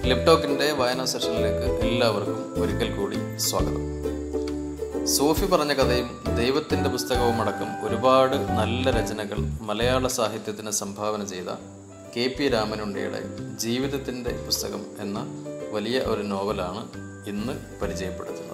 ലിപ്ടോക്കിൻ്റെ വായനാ സെഷനിലേക്ക് എല്ലാവർക്കും ഒരിക്കൽ കൂടി സ്വാഗതം സോഫി പറഞ്ഞ കഥയും ദൈവത്തിൻ്റെ പുസ്തകവും അടക്കം ഒരുപാട് നല്ല രചനകൾ മലയാള സാഹിത്യത്തിന് സംഭാവന ചെയ്ത കെ പി രാമനുണ്ടിയുടെ ജീവിതത്തിൻ്റെ പുസ്തകം എന്ന വലിയ ഒരു നോവലാണ് ഇന്ന് പരിചയപ്പെടുത്തുന്നത്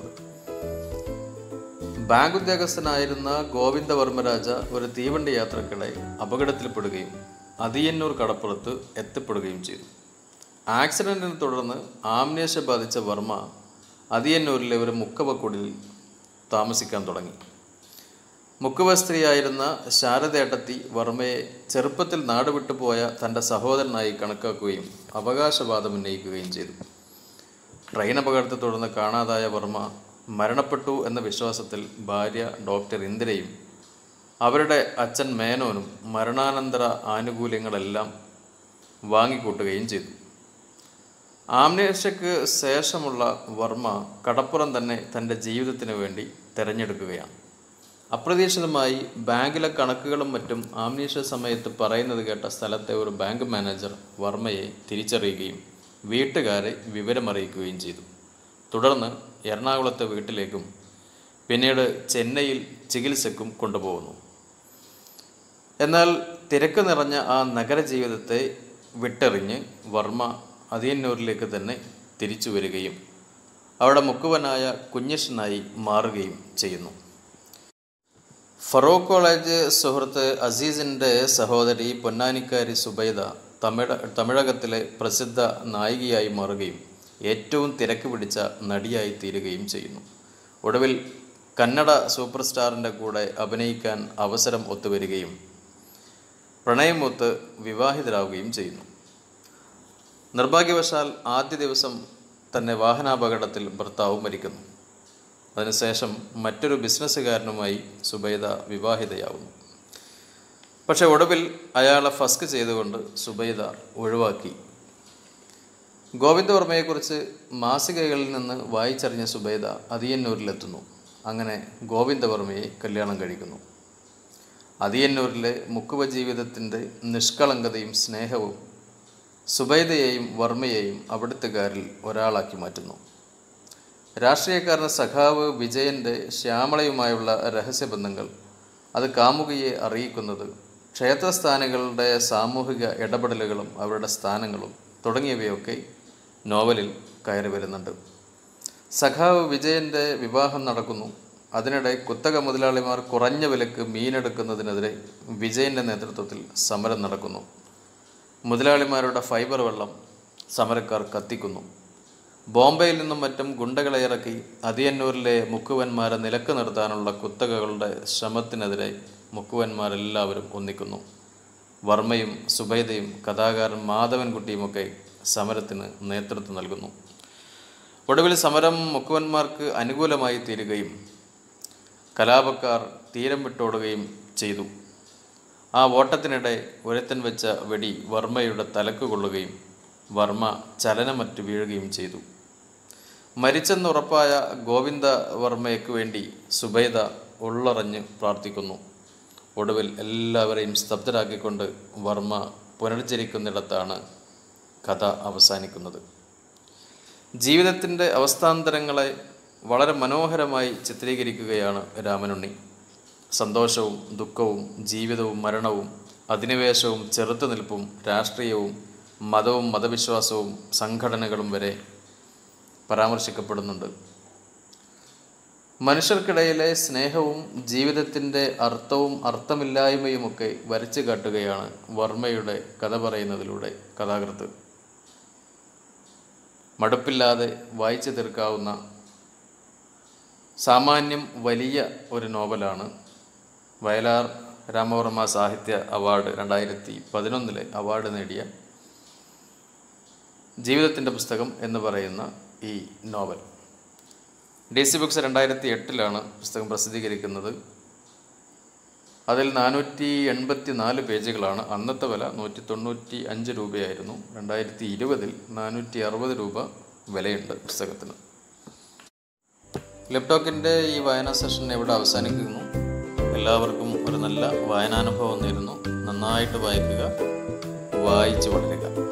ബാങ്ക് ഉദ്യോഗസ്ഥനായിരുന്ന ഗോവിന്ദവർമ്മരാജ ഒരു തീവണ്ടി യാത്രക്കിടെ അപകടത്തിൽപ്പെടുകയും അതിയന്നൂർ കടപ്പുറത്ത് എത്തപ്പെടുകയും ചെയ്തു ആക്സിഡന്റിനെ തുടർന്ന് ആംനേഷ്യ ബാധിച്ച വർമ്മ അതിയന്നൂരിലെ ഒരു മുക്കവക്കുടിൽ താമസിക്കാൻ തുടങ്ങി മുക്കുവ സ്ത്രീയായിരുന്ന ശാരദേട്ടത്തി വർമ്മയെ ചെറുപ്പത്തിൽ നാടുവിട്ടുപോയ തൻ്റെ സഹോദരനായി കണക്കാക്കുകയും അവകാശവാദം ഉന്നയിക്കുകയും ചെയ്തു ട്രെയിൻ അപകടത്തെ തുടർന്ന് കാണാതായ വർമ്മ മരണപ്പെട്ടു എന്ന വിശ്വാസത്തിൽ ഭാര്യ ഡോക്ടർ ഇന്ദിരയും അവരുടെ അച്ഛൻ മേനോനും മരണാനന്തര ആനുകൂല്യങ്ങളെല്ലാം വാങ്ങിക്കൂട്ടുകയും ചെയ്തു ആംനേഷ്യക്ക് ശേഷമുള്ള വർമ്മ കടപ്പുറം തന്നെ തൻ്റെ ജീവിതത്തിന് വേണ്ടി തിരഞ്ഞെടുക്കുകയാണ് അപ്രതീക്ഷിതമായി ബാങ്കിലെ കണക്കുകളും മറ്റും ആംനീഷ്യ സമയത്ത് പറയുന്നത് കേട്ട സ്ഥലത്തെ ഒരു ബാങ്ക് മാനേജർ വർമ്മയെ തിരിച്ചറിയുകയും വീട്ടുകാരെ വിവരമറിയിക്കുകയും ചെയ്തു തുടർന്ന് എറണാകുളത്തെ വീട്ടിലേക്കും പിന്നീട് ചെന്നൈയിൽ ചികിത്സക്കും കൊണ്ടുപോകുന്നു എന്നാൽ തിരക്ക് നിറഞ്ഞ ആ നഗരജീവിതത്തെ വിട്ടെറിഞ്ഞ് വർമ്മ അതിയന്നൂരിലേക്ക് തന്നെ തിരിച്ചു വരികയും അവിടെ മുക്കുവനായ കുഞ്ഞിഷനായി മാറുകയും ചെയ്യുന്നു ഫറൂഖ് കോളേജ് സുഹൃത്ത് അസീസിൻ്റെ സഹോദരി പൊന്നാനിക്കാരി സുബൈദ തമിഴ തമിഴകത്തിലെ പ്രസിദ്ധ നായികയായി മാറുകയും ഏറ്റവും തിരക്ക് പിടിച്ച നടിയായി തീരുകയും ചെയ്യുന്നു ഒടുവിൽ കന്നഡ സൂപ്പർ സ്റ്റാറിൻ്റെ കൂടെ അഭിനയിക്കാൻ അവസരം ഒത്തുവരികയും പ്രണയമൊത്ത് വിവാഹിതരാവുകയും ചെയ്യുന്നു നിർഭാഗ്യവശാൽ ആദ്യ ദിവസം തന്നെ വാഹനാപകടത്തിൽ ഭർത്താവ് മരിക്കുന്നു അതിനുശേഷം മറ്റൊരു ബിസിനസ്സുകാരനുമായി സുബൈദ വിവാഹിതയാവുന്നു പക്ഷെ ഒടുവിൽ അയാളെ ഫസ്ക് ചെയ്തുകൊണ്ട് സുബൈദ ഒഴിവാക്കി ഗോവിന്ദവർമ്മയെക്കുറിച്ച് മാസികകളിൽ നിന്ന് വായിച്ചറിഞ്ഞ സുബൈദ അതിയന്നൂരിലെത്തുന്നു അങ്ങനെ ഗോവിന്ദവർമ്മയെ കല്യാണം കഴിക്കുന്നു അതിയന്നൂരിലെ മുക്കുവ ജീവിതത്തിൻ്റെ നിഷ്കളങ്കതയും സ്നേഹവും സുബൈദയെയും വർമ്മയെയും അവിടുത്തുകാരിൽ ഒരാളാക്കി മാറ്റുന്നു രാഷ്ട്രീയക്കാരൻ സഖാവ് വിജയൻ്റെ ശ്യാമളയുമായുള്ള രഹസ്യബന്ധങ്ങൾ അത് കാമുകിയെ അറിയിക്കുന്നത് ക്ഷേത്രസ്ഥാനികളുടെ സാമൂഹിക ഇടപെടലുകളും അവരുടെ സ്ഥാനങ്ങളും തുടങ്ങിയവയൊക്കെ നോവലിൽ കയറി വരുന്നുണ്ട് സഖാവ് വിജയൻ്റെ വിവാഹം നടക്കുന്നു അതിനിടെ കുത്തക മുതലാളിമാർ കുറഞ്ഞ വിലക്ക് മീനെടുക്കുന്നതിനെതിരെ വിജയൻ്റെ നേതൃത്വത്തിൽ സമരം നടക്കുന്നു മുതലാളിമാരുടെ ഫൈബർ വെള്ളം സമരക്കാർ കത്തിക്കുന്നു ബോംബെയിൽ നിന്നും മറ്റും ഗുണ്ടകളെ ഇറക്കി അതിയന്നൂരിലെ മുക്കുവന്മാരെ നിലക്ക് നിർത്താനുള്ള കുത്തകകളുടെ ശ്രമത്തിനെതിരെ മുക്കുവന്മാരെല്ലാവരും ഒന്നിക്കുന്നു വർമ്മയും സുബൈദയും കഥാകാരൻ മാധവൻകുട്ടിയുമൊക്കെ സമരത്തിന് നേതൃത്വം നൽകുന്നു ഒടുവിൽ സമരം മുക്കുവന്മാർക്ക് അനുകൂലമായി തീരുകയും കലാപക്കാർ തീരം വിട്ടോടുകയും ചെയ്തു ആ ഓട്ടത്തിനിടെ ഒരുത്തൻ വെച്ച വെടി വർമ്മയുടെ തലക്ക് കൊള്ളുകയും വർമ്മ ചലനമറ്റ് വീഴുകയും ചെയ്തു മരിച്ചെന്നുറപ്പായ ഗോവിന്ദ വർമ്മയ്ക്ക് വേണ്ടി സുബൈദ ഉള്ളറഞ്ഞ് പ്രാർത്ഥിക്കുന്നു ഒടുവിൽ എല്ലാവരെയും സ്തബ്ധരാക്കിക്കൊണ്ട് വർമ്മ പുനർജനിക്കുന്നിടത്താണ് കഥ അവസാനിക്കുന്നത് ജീവിതത്തിൻ്റെ അവസ്ഥാന്തരങ്ങളെ വളരെ മനോഹരമായി ചിത്രീകരിക്കുകയാണ് രാമനുണ്ണി സന്തോഷവും ദുഃഖവും ജീവിതവും മരണവും അധിനിവേശവും ചെറുത്തുനിൽപ്പും രാഷ്ട്രീയവും മതവും മതവിശ്വാസവും സംഘടനകളും വരെ പരാമർശിക്കപ്പെടുന്നുണ്ട് മനുഷ്യർക്കിടയിലെ സ്നേഹവും ജീവിതത്തിൻ്റെ അർത്ഥവും അർത്ഥമില്ലായ്മയുമൊക്കെ വരച്ചു കാട്ടുകയാണ് വർമ്മയുടെ കഥ പറയുന്നതിലൂടെ കഥാകൃത്ത് മടുപ്പില്ലാതെ വായിച്ചു തീർക്കാവുന്ന സാമാന്യം വലിയ ഒരു നോവലാണ് വയലാർ രാമവർമ്മ സാഹിത്യ അവാർഡ് രണ്ടായിരത്തി പതിനൊന്നിലെ അവാർഡ് നേടിയ ജീവിതത്തിൻ്റെ പുസ്തകം എന്ന് പറയുന്ന ഈ നോവൽ ഡി സി ബുക്സ് രണ്ടായിരത്തി എട്ടിലാണ് പുസ്തകം പ്രസിദ്ധീകരിക്കുന്നത് അതിൽ നാനൂറ്റി എൺപത്തി നാല് പേജുകളാണ് അന്നത്തെ വില നൂറ്റി തൊണ്ണൂറ്റി അഞ്ച് രൂപയായിരുന്നു രണ്ടായിരത്തി ഇരുപതിൽ നാനൂറ്റി അറുപത് രൂപ വിലയുണ്ട് പുസ്തകത്തിന് ലെപ്ടോക്കിൻ്റെ ഈ വായനാ സെഷൻ ഇവിടെ അവസാനിക്കുന്നു എല്ലാവർക്കും ഒരു നല്ല വായനാനുഭവം നേരുന്നു നന്നായിട്ട് വായിക്കുക വായിച്ചു വളരുക